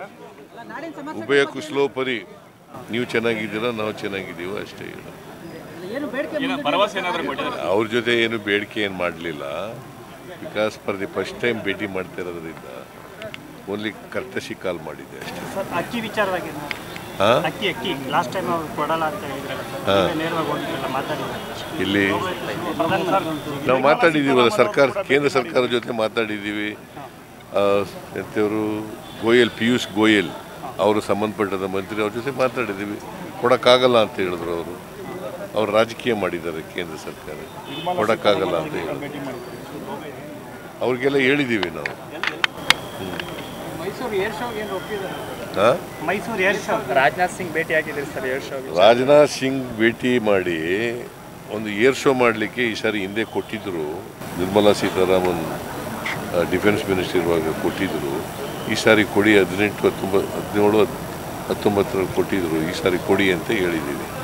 ಉಭಯ ಕುಶಲೋಪರಿ ನೀವು ಚೆನ್ನಾಗಿದ್ದೀರಾ ನಾವು ಚೆನ್ನಾಗಿದ್ದೀವೋ ಅಷ್ಟೇ ಹೇಳು ಏನೋ ಭರವಸೆ ಏನಾದರೂ ಕೊಟ್ಟಿದ್ದಾರೆ ಅವ್ರ ಜೊತೆ ಏನು ಬೇಡಿಕೆ ಏನು ಮಾಡಲಿಲ್ಲ because for the first time ಭೇಟಿ ಮಾಡ್ತಾ ಇರೋದ್ರಿಂದ ಓನ್ಲಿ ಕರ್ತಶಿ ಕಾಲ್ ಮಾಡಿದ್ದೆ ಅಷ್ಟೇ ಸರ್ ಅಕ್ಕಿ ವಿಚಾರವಾಗಿ ಹಾಂ ಅಕ್ಕಿ ಅಕ್ಕಿ ಲಾಸ್ಟ್ ಟೈಮ್ ಅವ್ರು ಕೊಡಲ್ಲ ಅಂತ ಹೇಳಿದ್ರಲ್ಲ ಸರ್ ಹಾ. ನೀವೇ ನೇರವಾಗಿ ಹೋಗಿದ್ರಲ್ಲ ಮಾತಾಡಿದ್ರೆ ಇಲ್ಲಿ ಪ್ರಧಾನಮಂತ್ರಿ ನಾವು ಮಾತಾಡಿದ್ದೀವಲ್ಲ ಸರ್ಕಾರ ಕೇಂದ್ರ ಸರ್ಕಾರದ ಜೊತೆ ಮಾತಾಡಿದ್ದೀವಿ ಆ, ಎಂಥವರು ಗೋಯಲ್ ಪಿಯೂಷ್ ಗೋಯಲ್ ಅವರು ಸಂಬಂಧಪಟ್ಟದ ಮಂತ್ರಿ ಅವ್ರ ಜೊತೆ ಮಾತಾಡಿದ್ದೀವಿ ಕೊಡೋಕ್ಕಾಗಲ್ಲ ಅಂತ ಹೇಳಿದ್ರು ಅವರು ಅವ್ರು ರಾಜಕೀಯ ಮಾಡಿದ್ದಾರೆ ಕೇಂದ್ರ ಸರ್ಕಾರ ಕೊಡೋಕ್ಕಾಗಲ್ಲ ಅಂತ ಹೇಳಿದ್ರು ಅವ್ರಿಗೆಲ್ಲ ಹೇಳಿದ್ದೀವಿ ನಾವು ಮೈಸೂರು ಏರ್ ಶೋ ಏನು ಒಪ್ಪಿದ್ದಾರೆ ಹಾಂ ಮೈಸೂರು ಏರ್ ಶೋ ರಾಜನಾಥ್ ಸಿಂಗ್ ಭೇಟಿ ಆಗಿದ್ರು sir air show Rajnath Singh ಭೇಟಿ ಮಾಡಿ ಒಂದು ಏರ್ ಶೋ ಮಾಡಲಿಕ್ಕೆ ಈ ಸಾರಿ ಹಿಂದೆ ಕೊಟ್ಟಿದ್ದರು ನಿರ್ಮಲಾ ಸೀತಾರಾಮನ್ ಡಿಫೆನ್ಸ್ ಮಿನಿಸ್ಟರ್ ಇರುವಾಗ ಕೊಟ್ಟಿದ್ದರು ಈ ಸಾರಿ ಕೊಡಿ ಹದಿನೆಂಟು ಹತ್ತೊಂಬತ್ತು ಹದಿನೇಳು ಹತ್ತೊಂಬತ್ತರಲ್ಲಿ ಕೊಟ್ಟಿದ್ದರು ಈ ಸಾರಿ ಕೊಡಿ ಅಂತ ಹೇಳಿದ್ದೀವಿ